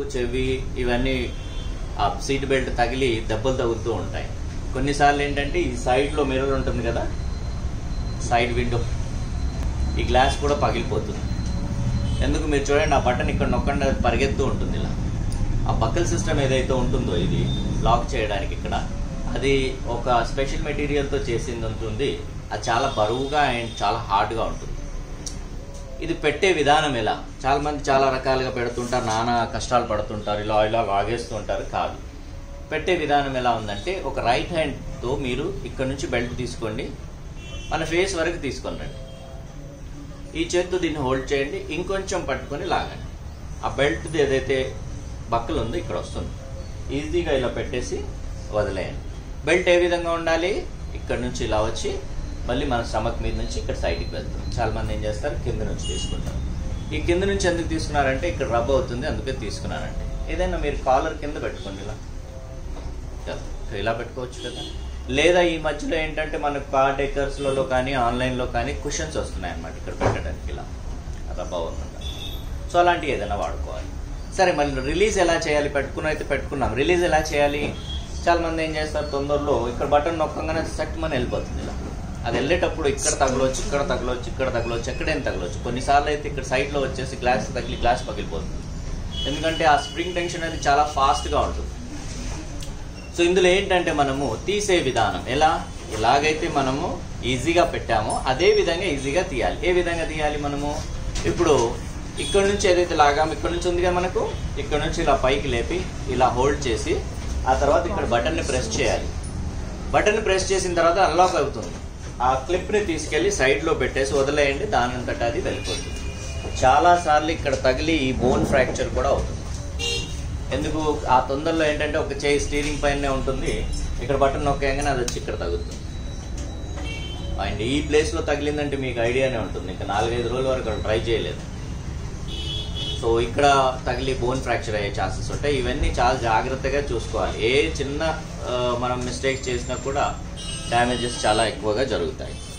ముక్కు చెవి ఇవన్నీ ఆ సీట్ బెల్ట్ తగిలి దెబ్బలు తగులుతూ ఉంటాయి కొన్నిసార్లు ఏంటంటే ఈ సైడ్లో మిర్రర్ ఉంటుంది కదా సైడ్ విండో ఈ గ్లాస్ కూడా పగిలిపోతుంది ఎందుకు మీరు చూడండి ఆ బటన్ ఇక్కడ నొక్కండి అది పరిగెత్తూ ఉంటుంది ఇలా ఆ బక్కల్ సిస్టమ్ ఏదైతే ఉంటుందో ఇది లాక్ చేయడానికి ఇక్కడ అది ఒక స్పెషల్ మెటీరియల్తో చేసింది ఉంటుంది అది చాలా బరువుగా అండ్ చాలా హార్డ్గా ఉంటుంది ఇది పెట్టే విధానం ఎలా చాలా మంది చాలా రకాలుగా పెడుతుంటారు నానా కష్టాలు పడుతుంటారు ఇలా ఇలా లాగేస్తూ ఉంటారు కాదు పెట్టే విధానం ఎలా ఉందంటే ఒక రైట్ హ్యాండ్తో మీరు ఇక్కడ నుంచి బెల్ట్ తీసుకోండి మన ఫేస్ వరకు తీసుకొని రండి ఈ చేత్తో దీన్ని హోల్డ్ చేయండి ఇంకొంచెం పట్టుకొని లాగండి ఆ బెల్ట్ది ఏదైతే బక్కలు ఉందో ఇక్కడ వస్తుంది ఈజీగా ఇలా పెట్టేసి వదిలేయండి బెల్ట్ ఏ విధంగా ఉండాలి ఇక్కడ నుంచి ఇలా వచ్చి మళ్ళీ మన స్టమక్ మీద నుంచి ఇక్కడ సైడ్కి వెళ్తుంది చాలా మంది ఏం చేస్తారు కింద నుంచి తీసుకుంటారు ఈ కింద నుంచి ఎందుకు తీసుకున్నారంటే ఇక్కడ రబ్ అవుతుంది అందుకే తీసుకున్నారంటే ఏదైనా మీరు కాలర్ కింద పెట్టుకోండి ఇలా కదా ఇలా పెట్టుకోవచ్చు కదా లేదా ఈ మధ్యలో ఏంటంటే మనకు కార్ డెకర్స్లలో కానీ ఆన్లైన్లో కానీ కుషన్స్ వస్తున్నాయి అన్నమాట ఇక్కడ పెట్టడానికి ఇలా రబ్బా అవుతుంది సో అలాంటివి ఏదైనా వాడుకోవాలి సరే మళ్ళీ రిలీజ్ ఎలా చేయాలి పెట్టుకుని అయితే పెట్టుకున్నాం రిలీజ్ ఎలా చేయాలి చాలా మంది ఏం చేస్తారు తొందరలో ఇక్కడ బటన్ నొక్కగానే సెట్ మన వెళ్ళిపోతుంది ఇలా అది వెళ్ళేటప్పుడు ఇక్కడ తగలవచ్చు ఇక్కడ తగలవచ్చు ఇక్కడ తగలవచ్చు ఎక్కడేం తగలవచ్చు కొన్నిసార్లు అయితే ఇక్కడ సైడ్లో వచ్చేసి గ్లాస్ తగిలి గ్లాస్ పగిలిపోతుంది ఎందుకంటే ఆ స్ప్రింగ్ టెన్షన్ అనేది చాలా ఫాస్ట్గా ఉంటుంది సో ఇందులో ఏంటంటే మనము తీసే విధానం ఎలా ఎలాగైతే మనము ఈజీగా పెట్టామో అదే విధంగా ఈజీగా తీయాలి ఏ విధంగా తీయాలి మనము ఇప్పుడు ఇక్కడ నుంచి ఏదైతే లాగామో ఇక్కడ నుంచి ఉంది కదా మనకు ఇక్కడ నుంచి ఇలా పైకి లేపి ఇలా హోల్డ్ చేసి ఆ తర్వాత ఇక్కడ బటన్ని ప్రెస్ చేయాలి బటన్ ప్రెస్ చేసిన తర్వాత అన్లాక్ అవుతుంది ఆ క్లిప్ని తీసుకెళ్లి సైడ్లో పెట్టేసి వదిలేయండి దాని అంతటా అది వెళ్ళిపోతుంది చాలా సార్లు ఇక్కడ తగిలి ఈ బోన్ ఫ్రాక్చర్ కూడా అవుతుంది ఎందుకు ఆ తొందరలో ఏంటంటే ఒక చేయి స్టీరింగ్ పైనే ఉంటుంది ఇక్కడ బటన్ నొక్కేయంగానే అది వచ్చి ఇక్కడ తగులుతుంది అండ్ ఈ ప్లేస్లో తగిలిందంటే మీకు ఐడియానే ఉంటుంది ఇంకా నాలుగైదు రోజుల వరకు ట్రై చేయలేదు సో ఇక్కడ తగిలి బోన్ ఫ్రాక్చర్ అయ్యే ఛాన్సెస్ ఉంటాయి ఇవన్నీ చాలా జాగ్రత్తగా చూసుకోవాలి ఏ చిన్న ఆ, మనం మిస్టేక్స్ చేసినా కూడా డ్యామేజెస్ చాలా ఎక్కువగా జరుగుతాయి